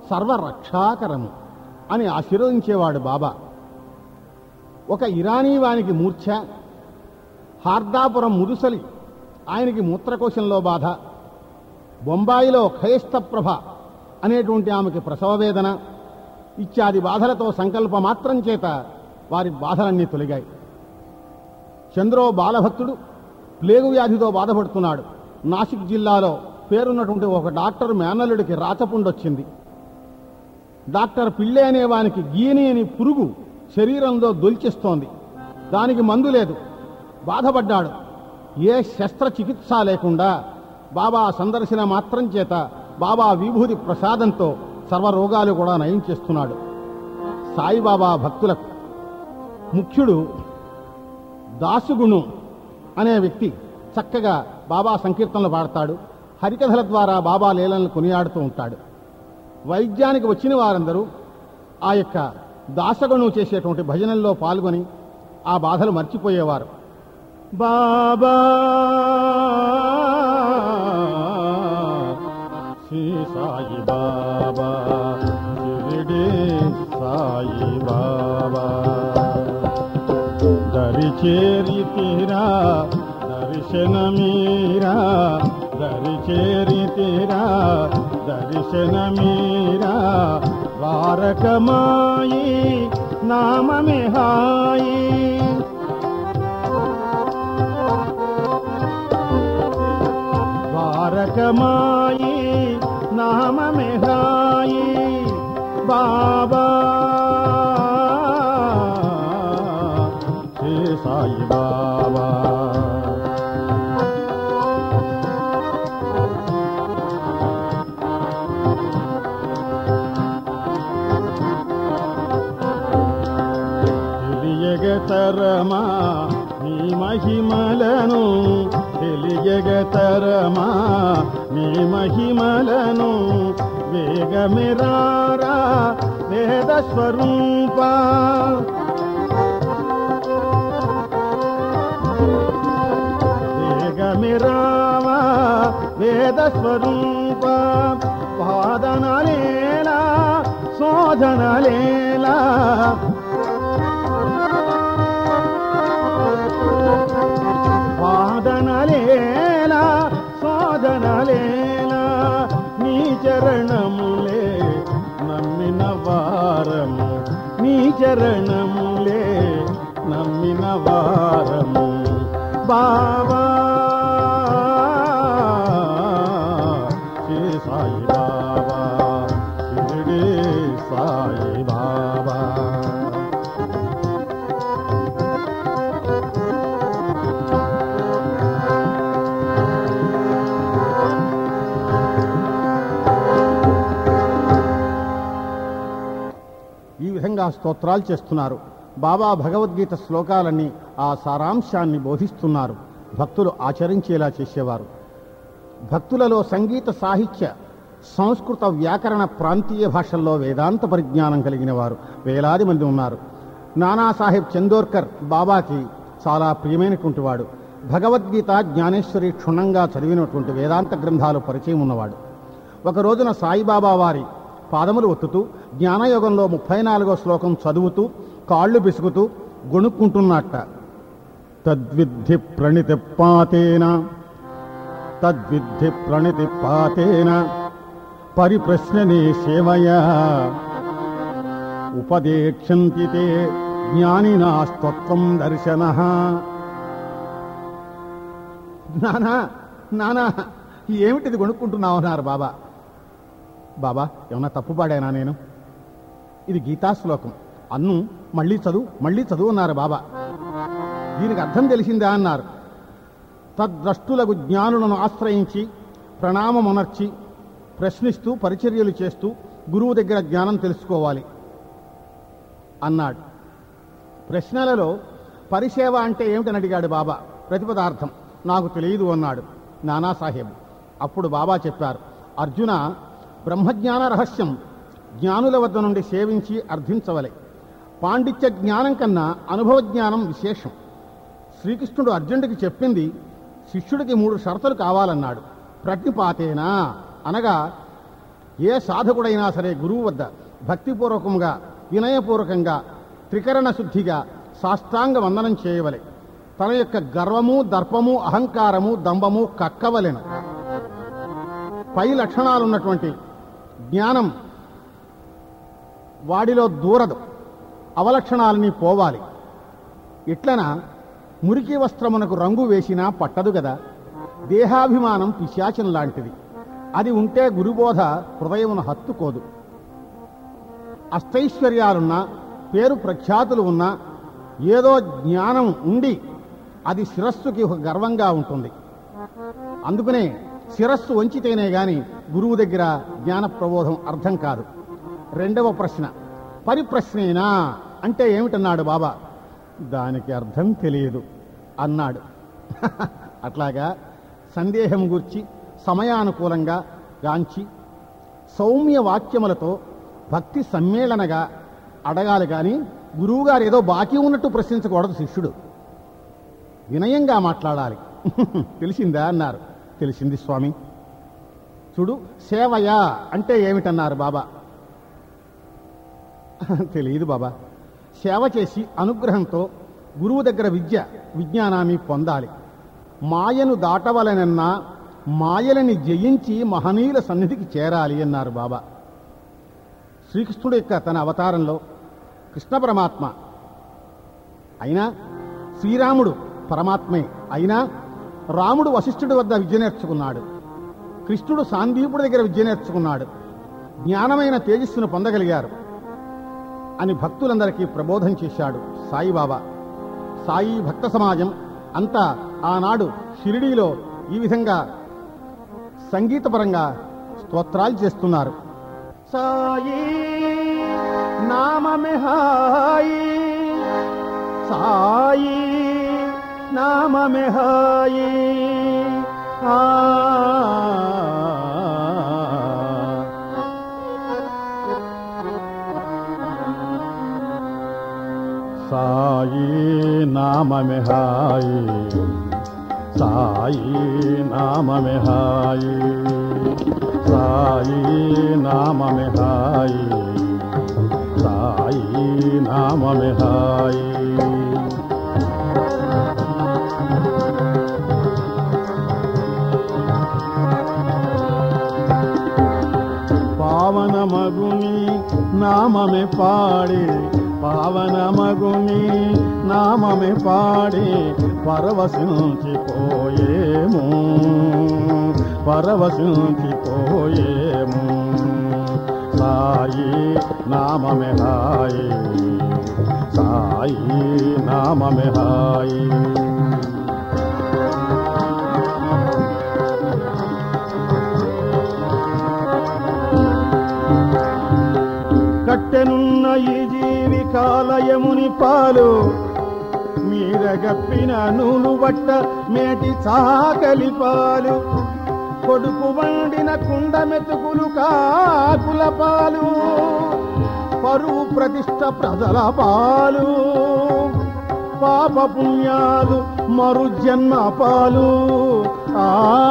సర్వరక్షాకరము అని ఆశీర్వదించేవాడు బాబా ఒక ఇరానీ వానికి మూర్ఛ హార్దాపురం ముదుసలి ఆయనకి మూత్రకోశంలో బాధ బొంబాయిలో ఖయస్తప్రభ అనేటువంటి ఆమెకి ప్రసవ వేదన ఇత్యాది బాధలతో సంకల్ప మాత్రం చేత వారి బాధలన్నీ తొలగాయి చంద్రో బాలభక్తుడు ప్లేగు వ్యాధితో బాధపడుతున్నాడు నాసిక్ జిల్లాలో పేరున్నటువంటి ఒక డాక్టర్ మేనల్లుడికి రాచపుండొచ్చింది డాక్టర్ పిళ్ళే అనే వానికి గీని అని పురుగు శరీరంలో దొల్చిస్తోంది దానికి మందు లేదు బాధపడ్డాడు ఏ శస్త్రచికిత్స లేకుండా బాబా సందర్శన మాత్రం చేత బాబా విభూతి ప్రసాదంతో సర్వరోగాలు కూడా నయం చేస్తున్నాడు సాయిబాబా భక్తులకు ముఖ్యుడు దాసుగుణు అనే వ్యక్తి చక్కగా బాబా సంకీర్తనలు పాడతాడు హరికథల ద్వారా బాబా లీలలను కొనియాడుతూ ఉంటాడు వైద్యానికి వచ్చిన వారందరూ ఆ యొక్క దాసగుణు చేసేటువంటి భజనల్లో పాల్గొని ఆ బాధలు మర్చిపోయేవారు బాబా శ్రీ సాయి బాబా షిరిడి సాయి బాబా దరి చేరి తీరా దర్శన మీరా దరి చేరి తీరా దర్శన మీరా వారకమాయి నామమే హాయి ద్వారకమాయి నామమే హాయి బాబా శ్రీ సాయి బాబా తెలియగతరమా నీ మహిమలను తెలియగతరమా నీ మహిమలను వేగమిరారా వేద స్వరూప వేగమిరావా వేద స్వరూప వాదనలేలా శోధనలేలా వాదనలేలా శోధనలేలా నీ చరణములే నమ్మిన వారము నీ చరణములే నమ్మిన వారము బాబా శ్రీ సాయి బాబా షిరిడి సాయి బాబా ఈ విధంగా స్తోత్రాలు చేస్తున్నారు బాబా భగవద్గీత శ్లోకాలన్నీ ఆ సారాంశాన్ని బోధిస్తున్నారు భక్తులు ఆచరించేలా చేసేవారు భక్తులలో సంగీత సాహిత్య సంస్కృత వ్యాకరణ ప్రాంతీయ భాషల్లో వేదాంత పరిజ్ఞానం కలిగిన వారు వేలాది మంది ఉన్నారు నానాసాహెబ్ చందోర్కర్ బాబాకి చాలా ప్రియమైనటువంటి వాడు భగవద్గీత జ్ఞానేశ్వరి క్షుణ్ణంగా చదివినటువంటి వేదాంత గ్రంథాలు పరిచయం ఉన్నవాడు ఒక రోజున సాయిబాబా వారి పాదములు ఒత్తుతూ జ్ఞానయోగంలో ముప్పై నాలుగో శ్లోకం చదువుతూ కాళ్ళు బిసుకుతూ గొణుక్కుంటున్నట్ట తద్విద్ధి ప్రణితి పాతేన తద్విద్ధి ప్రణితి పాతేన పరిప్రశ్ననే సేవయా ఉపదేక్షంతి తే జ్ఞానినాస్తత్వం దర్శన నానా నానా ఏమిటిది కొనుక్కుంటున్నావు అన్నారు బాబా బాబా ఏమన్నా తప్పు పాడానా నేను ఇది గీతా శ్లోకం అన్ను మళ్ళీ చదువు మళ్ళీ చదువు అన్నారు బాబా దీనికి అర్థం తెలిసిందా అన్నారు తద్ద్రష్టులకు జ్ఞానులను ఆశ్రయించి ప్రణామమునర్చి ప్రశ్నిస్తూ పరిచర్యలు చేస్తూ గురువు దగ్గర జ్ఞానం తెలుసుకోవాలి అన్నాడు ప్రశ్నలలో పరిసేవ అంటే ఏమిటని అడిగాడు బాబా ప్రతిపదార్థం నాకు తెలియదు అన్నాడు నానాసాహెబ్ అప్పుడు బాబా చెప్పారు అర్జున బ్రహ్మజ్ఞాన రహస్యం జ్ఞానుల వద్ద నుండి సేవించి అర్థించవలే పాండిత్య జ్ఞానం కన్నా అనుభవ జ్ఞానం విశేషం శ్రీకృష్ణుడు అర్జునుడికి చెప్పింది శిష్యుడికి మూడు షరతులు కావాలన్నాడు ప్రజ్ఞపాతేనా అనగా ఏ సాధకుడైనా సరే గురువు వద్ద భక్తిపూర్వకంగా వినయపూర్వకంగా త్రికరణ శుద్ధిగా సాష్టాంగ వందనం చేయవలె తన యొక్క గర్వము దర్పము అహంకారము దంభము కక్కవలెను పై లక్షణాలున్నటువంటి జ్ఞానం వాడిలో దూరదు అవలక్షణాలని పోవాలి ఇట్లన మురికి వస్త్రమునకు రంగు వేసినా పట్టదు కదా దేహాభిమానం పిశాచం లాంటిది అది ఉంటే గురుబోధ హృదయమును హత్తుకోదు అష్టైశ్వర్యాలున్నా పేరు ప్రఖ్యాతులు ఉన్నా ఏదో జ్ఞానం ఉండి అది శిరస్సుకి ఒక గర్వంగా ఉంటుంది అందుకనే శిరస్సు వంచితేనే గాని గురువు దగ్గర జ్ఞాన ప్రబోధం అర్థం కాదు రెండవ ప్రశ్న పరిప్రశ్నేనా అంటే ఏమిటన్నాడు బాబా దానికి అర్థం తెలియదు అన్నాడు అట్లాగా సందేహం గూర్చి సమయానుకూలంగా గాంచి సౌమ్య వాక్యములతో భక్తి సమ్మేళనగా అడగాలి కానీ గురువుగారు ఏదో బాకీ ఉన్నట్టు ప్రశ్నించకూడదు శిష్యుడు వినయంగా మాట్లాడాలి తెలిసిందా అన్నారు తెలిసింది స్వామి చూడు సేవయా అంటే ఏమిటన్నారు బాబా తెలియదు బాబా సేవ చేసి అనుగ్రహంతో గురువు దగ్గర విద్య విజ్ఞానాన్ని పొందాలి మాయను దాటవలనన్నా మాయలని జయించి మహనీయుల సన్నిధికి చేరాలి అన్నారు బాబా శ్రీకృష్ణుడు యొక్క తన అవతారంలో కృష్ణ పరమాత్మ అయినా శ్రీరాముడు పరమాత్మే అయినా రాముడు వశిష్ఠుడి వద్ద విద్య నేర్చుకున్నాడు కృష్ణుడు సాందీపుడి దగ్గర విద్య నేర్చుకున్నాడు జ్ఞానమైన తేజస్సును పొందగలిగారు అని భక్తులందరికీ ప్రబోధం చేశాడు సాయిబాబా సాయి భక్త సమాజం అంతా ఆనాడు షిరిడీలో ఈ విధంగా సంగీతపరంగా స్తోత్రాలు చేస్తున్నారు సాయి నామమే హాయి సాయి నామమే హాయి ఆ సాయి నామమే హాయి సాయి నామమే హాయి సాయి నామమే హాయి సాయి నామమే హాయి పావన మగుని నామమే పాడి పావన మగుని నామమే పాడి పరవశించిపోయేము పరవశించిపోయేము సాయి నామమే హాయి సాయి నామమే హాయి కట్టెనున్న ఈ జీవి కాలయముని పాలు మీరగప్పిన నూలు బట్ట మేటి చాకలి పాలు కొడుకు వండిన కుండ మెతుకులు కాకుల పాలు పరువు ప్రతిష్ట ప్రజల పాలు పాప పుణ్యాలు మరు జన్మ పాలు ఆ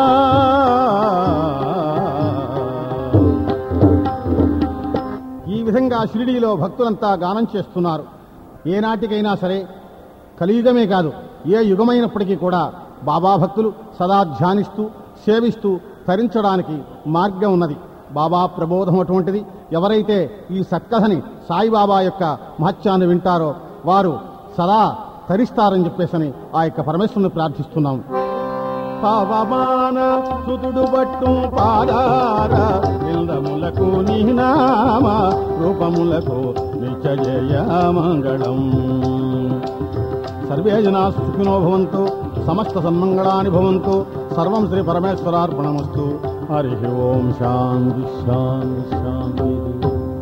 ఈ విధంగా షిరిడీలో భక్తులంతా గానం చేస్తున్నారు ఏనాటికైనా సరే కలియుగమే కాదు ఏ యుగమైనప్పటికీ కూడా బాబా భక్తులు సదా ధ్యానిస్తూ సేవిస్తూ తరించడానికి మార్గం ఉన్నది బాబా ప్రబోధం అటువంటిది ఎవరైతే ఈ సత్కథని సాయిబాబా యొక్క మహత్యాన్ని వింటారో వారు సదా తరిస్తారని చెప్పేసని ఆ యొక్క పరమేశ్వరుని ప్రార్థిస్తున్నాం పవమాన సుతుడు పట్టు పాదార నిందములకు నీనామ రూపములకు నిత్యజయ మంగళం సర్వే జనా సుఖినో భవంతు సమస్త సన్మంగళాని భవంతు సర్వం శ్రీ పరమేశ్వరార్పణమస్తు హరి ఓం శాంతి శాంతి శాంతి